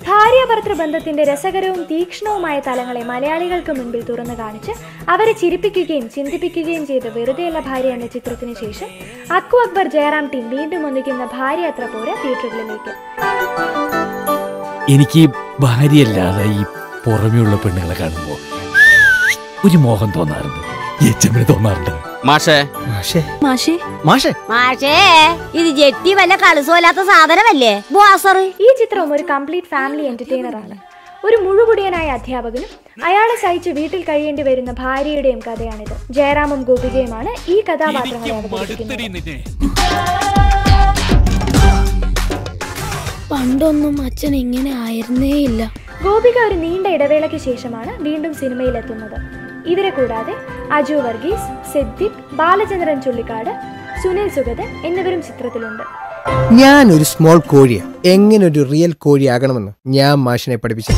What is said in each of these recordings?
ഭാര്യാഭർത്തൃ ബന്ധത്തിന്റെ രസകരവും തീക്ഷ്ണവുമായ തലങ്ങളെ മലയാളികൾക്ക് മുൻപിൽ തുറന്നു കാണിച്ച് അവരെ ചിരിപ്പിക്കുകയും ചിന്തിപ്പിക്കുകയും ചെയ്ത വെറുതെയല്ല ഭാര്യ എന്ന ചിത്രത്തിന് ശേഷം അക്കു അക്ബർ ജയറാം ടീം വീണ്ടും ഒന്നിക്കുന്ന ഭാര്യ അത്ര പോരാ തിയേറ്ററുകളിലേക്ക് എനിക്ക് ഈ ഭാര്യയല്ലാതെ ഈ പുറമെയുള്ള പെണ്ണുങ്ങളെ കാണുമ്പോ ഒരു മോഹം തോന്നാറുണ്ട് എച്ചമ്മന് തോന്നാറുണ്ട് മാഷേ മാഷേ മാഷേ മാഷേ മാഷേ ഇത് ജെറ്റി വല്ല കളുസോലാത്ത സാധനമല്ലേ ബോസർ ഈ ചിത്രവും ഒരു കംപ്ലീറ്റ് ഫാമിലി എന്റർടൈനർ ആണ് ഒരു മുഴുകുടിയനായ അധ്യാപകനും അയാളെ സഹിച്ച് വീട്ടിൽ കഴിയേണ്ടി വരുന്ന ഭാര്യയുടെയും കഥയാണിത് ജയറാമും ഗോപികയുമാണ് ഈ കഥാപാത്രങ്ങളെ അവതരിപ്പിക്കുന്നത് പണ്ടൊന്നും അച്ഛൻ ഇങ്ങനെ ആയിരുന്നേ ഇല്ല ഗോപിക ഒരു നീണ്ട ഇടവേളയ്ക്ക് ശേഷമാണ് വീണ്ടും സിനിമയിലെത്തുന്നത് ഇവരെ കൂടാതെ അജു വർഗീസ് സിദ്ദിഖ് ബാലചന്ദ്രൻ ചുള്ളിക്കാട് സുനിൽ സുഗതൻ എന്നിവരും ചിത്രത്തിലുണ്ട് ഞാൻ ഒരു സ്മോൾ കോഴിയാ എങ്ങനെ ഒരു റിയൽ കോഴിയാകണമെന്ന് ഞാൻ മാഷിനെ പഠിപ്പിച്ചു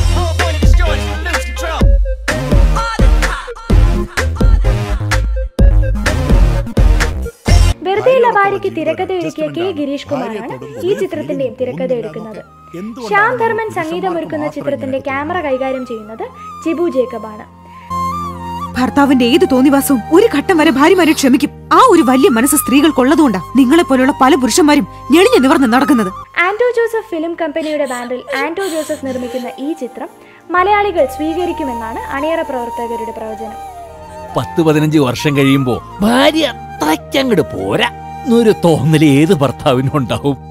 വെറുതെയുള്ള ഭാര്യയ്ക്ക് തിരക്കഥ ഒരുക്കിയ കെ ഗിരീഷ് കുമാറാണ് ഈ ചിത്രത്തിന്റെയും തിരക്കഥ ഒരുക്കുന്നത് ശ്യാം ധർമ്മൻ സംഗീതമൊരുക്കുന്ന ചിത്രത്തിന്റെ ക്യാമറ കൈകാര്യം ചെയ്യുന്നത് ജിബു ജേക്കബാണ് ഭർത്താവിന്റെ ഏത് തോന്നിവാസവും ഒരു ഘട്ടം വരെ ഭാര്യമാരെ ക്ഷമിക്കും ആ ഒരു വലിയ മനസ്സ് സ്ത്രീകൾക്കുള്ളതുകൊണ്ടാ നിങ്ങളെ പോലുള്ള പല പുരുഷന്മാരും ഞെളിഞ്ഞു നിവർന്ന് നടക്കുന്നത് ആന്റോ ജോസഫ് ഫിലിം കമ്പനിയുടെ ബാനറിൽ ആന്റോ ജോസഫ് നിർമ്മിക്കുന്ന ഈ ചിത്രം മലയാളികൾ സ്വീകരിക്കുമെന്നാണ് അണിയറ പ്രവർത്തകരുടെ പ്രവചനം പത്ത് പതിനഞ്ച് വർഷം കഴിയുമ്പോ ഭാര്യ അത്രയ്ക്കങ്ങട് പോരാ എന്നൊരു തോന്നല് ഏത് ഭർത്താവിനും ഉണ്ടാവും